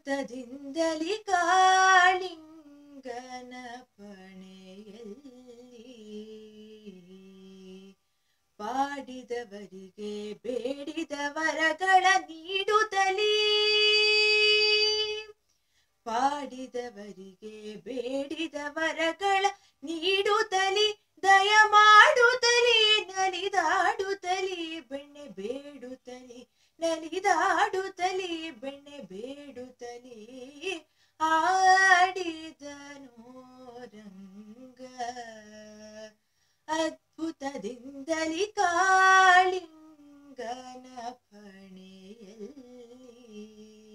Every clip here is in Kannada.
ಅದ್ಭುತದಿಂದಲಿ ಕಾಳಿಂಗನ ಪಣೆಯಲ್ಲಿ ಪಾಡಿದವರಿಗೆ ಬೇಡಿದ ವರಗಳ ನೀಡುತ್ತಲೀ ಪಾಡಿದವರಿಗೆ ಬೇಡಿದ ವರಗಳ ನೀಡುತ್ತಲಿ ದಯ ಮಾಡುತ್ತಲಿ ನಲಿದಾಡುತ್ತಲಿ ಬೆಣ್ಣೆ ಬೇಡುತ್ತಲಿ ನಲಿದಾಡುತ್ತಲಿ ಬೆಣ್ಣೆ ಬೇಡುತ್ತಲಿ ಆಡಿದನು ರಂಗ ಅದ್ಭುತದಿಂದಲಿ ಕಾಳಿಂಗನ ಪಣೆಯಲ್ಲಿ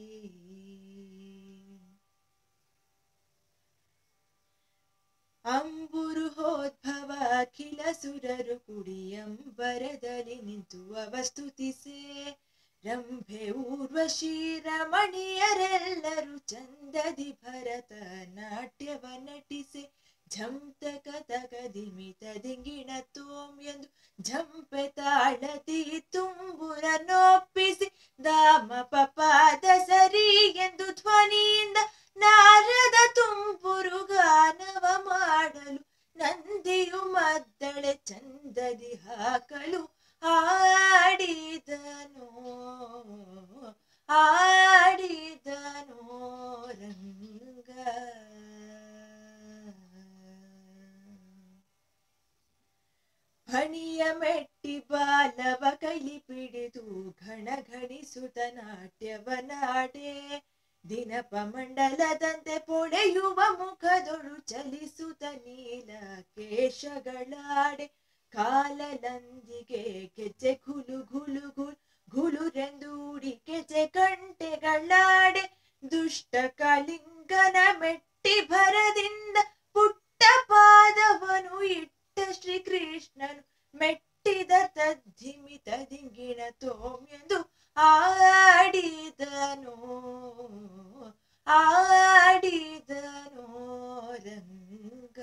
ಅಂಬುರು ಹೋದ್ಭವ ಅಖಿಲ ಸುರರು ಕುಡಿಯಂಬರದಲ್ಲಿ ನಿಂತು ಅವಸ್ತುತಿಸೆ ರಂಭೆ ಊರ್ವಶಿ ರಮಣಿಯರೆಲ್ಲರೂ ಚಂದದಿ ಭರತ ನಾಟ್ಯವ ನಟಿಸೆ ಝಂತಕ ತಗದಿಮಿತ ದಿಂಗಿಣ ತೋಂ ಎಂದು ಝಂಪೆ ತಾಳದಿ ತುಂಬುರ ನೊಪ್ಪಿಸಿ ದಾಮ ಪಪಾದ ಸರಿ ಎಂದು ಧ್ವನಿಯಿಂದ ನಾರದ ತುಂಬುರು ಗಾನವ ಮಾಡಲು ನಂದಿಯು ಮದ್ದಳೆ ಚಂದದಿ ಹಾಕಲು ಆಡಿದನು ಆಡಿದನು ರಂಗ ಫಣಿಯ ಮೆಟ್ಟಿ ಬಾಲವ ಕೈಲಿ ಪಿಡಿದು ಘಣ ಘಣಿಸುತ್ತ ನಾಟ್ಯವನಾಡೆ ದಿನಪ ಮಂಡಲದಂತೆ ಪೊಳೆಯುವ ಮುಖದೊಳು ಚಲಿಸುತ್ತ ನೀಲ ಕೇಶಗಳಾಡೆ ಕಾಲಲಂದಿಗೆ ಗೆಜ್ಜೆ ಗುಲು ಗುಲು ಗುಲ್ ಗುಳುರೆಂದೂಡಿ ಗೆಜ್ಜೆ ಗಂಟೆಗಳಾಡೆ ದುಷ್ಟ ಕಳಿಂಗನ ಮೆಟ್ಟಿ ಭರದಿಂದ ಪುಟ್ಟ ಪಾದವನು ಇಟ್ಟ ಶ್ರೀಕೃಷ್ಣನು ಮೆಟ್ಟಿದ ತದ್ಧಿಮಿತ ದಿಂಗಿಣ ತೋಮ್ ಎಂದು ಆಡಿದನು ಆಡಿದನು ರಂಗ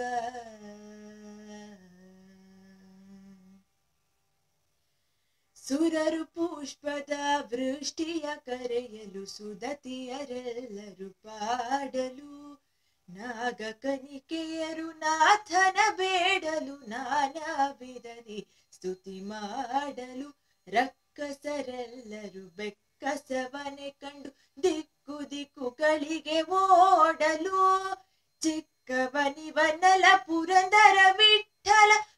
ಸುರರು ಪುಷ್ಪದ ವೃಷ್ಟಿಯ ಕರೆಯಲು ಸುದತಿಯರೆಲ್ಲರೂ ಪಾಡಲು ನಾಗಕನಿಕೆಯರು ನಾಥನ ಬೇಡಲು ನಾನಾ ವಿಧದಿ ಸ್ತುತಿ ಮಾಡಲು ರಕ್ಕಸರೆಲ್ಲರೂ ಬೆಕ್ಕಸವನೆ ಕಂಡು ದಿಕ್ಕು ದಿಕ್ಕುಗಳಿಗೆ ಓಡಲು ಚಿಕ್ಕವನಿವನಲ ಪುರಂದರ ವಿಠಲ